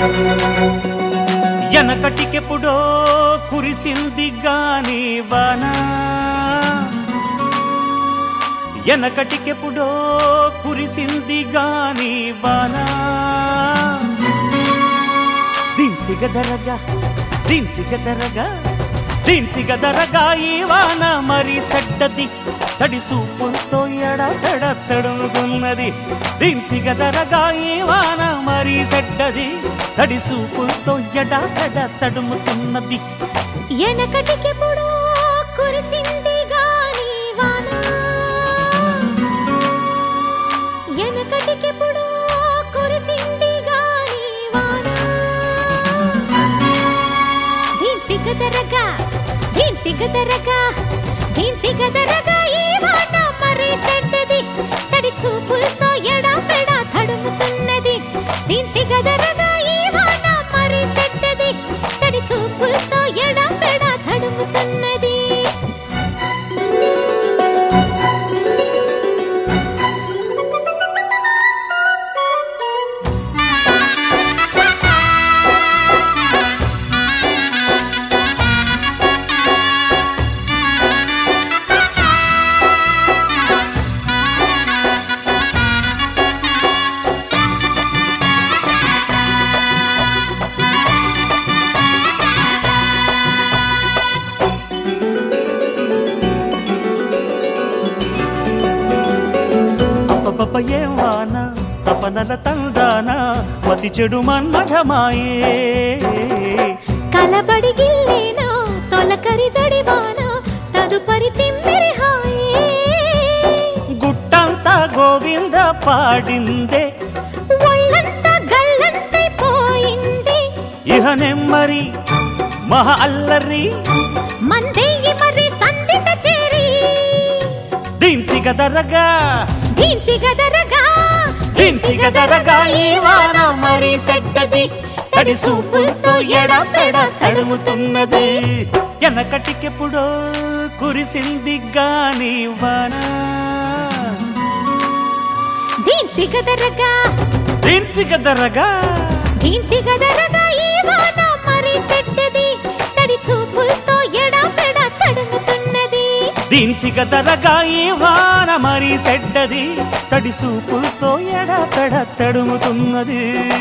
ఎనకటికెప్పుడో కురిసింది గాని వాన ఎనకటికెప్పుడో కురిసింది గాని వాన దిన్సిగదరగా దిన్సిగదరగా దిన్సిగదరగా ఈ వాన మరి సడ్డది తడి సూపులతో ఎడతడ తడుముకున్నది దిన్సిగదరగా ఈ వాన మరి సడ్డది తడి సూపులతో ఎడతడ తడుముతున్నది ఎనకటికెప్పుడో కురిసింది గాని వాన ఎనకటికెప్పుడో కురిసింది గాని వాన దీన్ సిగదరగా దీన్ సిగదరగా దీన్ సిగదరగా ఈ వాన మరి సెడ్డది తడి చూపులతో ఎడా పెడా తడుముతున్నది దీన్ సిగదరగా ఈ వాన మరి సెడ్డది తడి చూపులతో ఎడా పెడా తడుముతున్నది అప్పపప్ప ఏం వాన తపనల తందాన మతి చెడు మన్మథమాయే కలబడి గిల్లేనా తొలకరి జడివాన తదుపరి తిమ్మిరి హాయే గుట్టంతా గోవింద పాడిందే ఒళ్ళంతా గల్లంతైపోయింది ఇహ నెమ్మరి మహా అల్లరి మందేయి మరి సందిట చేరి దిన్సిగదరగా దీన్సి గదరగా దిన్సిగదరగా ఈ వాన మరి సెడ్డది తడి సూపులతో ఎడపెడ తడుముతున్నది ఎనకటికెప్పుడో కురిసింది గాని వాన దీన్సి గదరగా దిన్సిగదరగా దీన్సి గదరగా ఈ వాన మరి సెట్టది తడి చూపులతో ఎడా పెడ తడుముతున్నది దిన్సిగదరగా ఈ వాన మరి సెడ్డది తడి సూపులతో ఎడపెడ తడుముతున్నది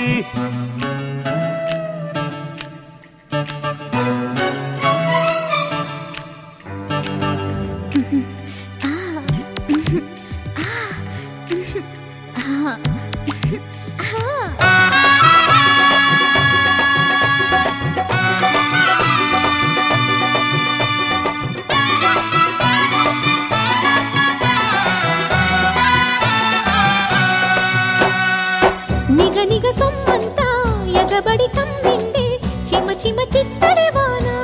నిగ నిగ సొమ్మంతా ఎగబడి కమ్మిండే చిమ చిమ చిత్తడి వానా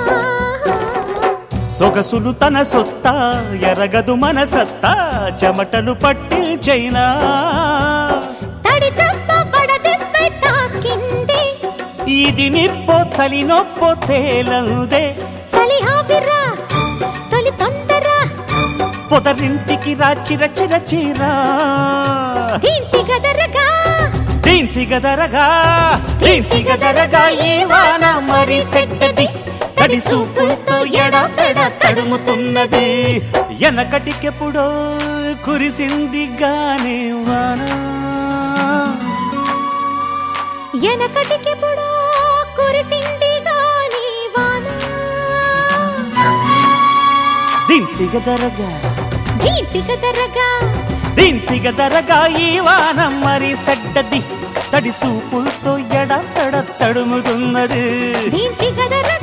సొగసులు తన సొత్తా ఎరగదు మన సత్తా చెమటలు పట్టించైనా తడి చప్ప పడదెప్పై తాకింది ఇది నిప్పో చలి నొప్పో తేలందే చలి హావిరా తొలి తొందర పొదరింటికి రా చిర చిర చిరా దీన్సి గదరగా దీన్సి గదరగా దీన్సి గదరగా ఈ వాన మరి సెట్టది తడి సూపులతో ఎడపెడ తడుముతున్నది ఎనకటికెప్పుడో కురిసింది గాని వాన ఎనకటికెప్పుడో కురిసింది గాని వాన దిన్సిగదరగా దీన్సి గదరగా దిన్సిగదరగా ఈ వాన మరి సడ్డది తడి సూపులతో ఎడ తడ తడుముతున్నది దీన్సి గదరగా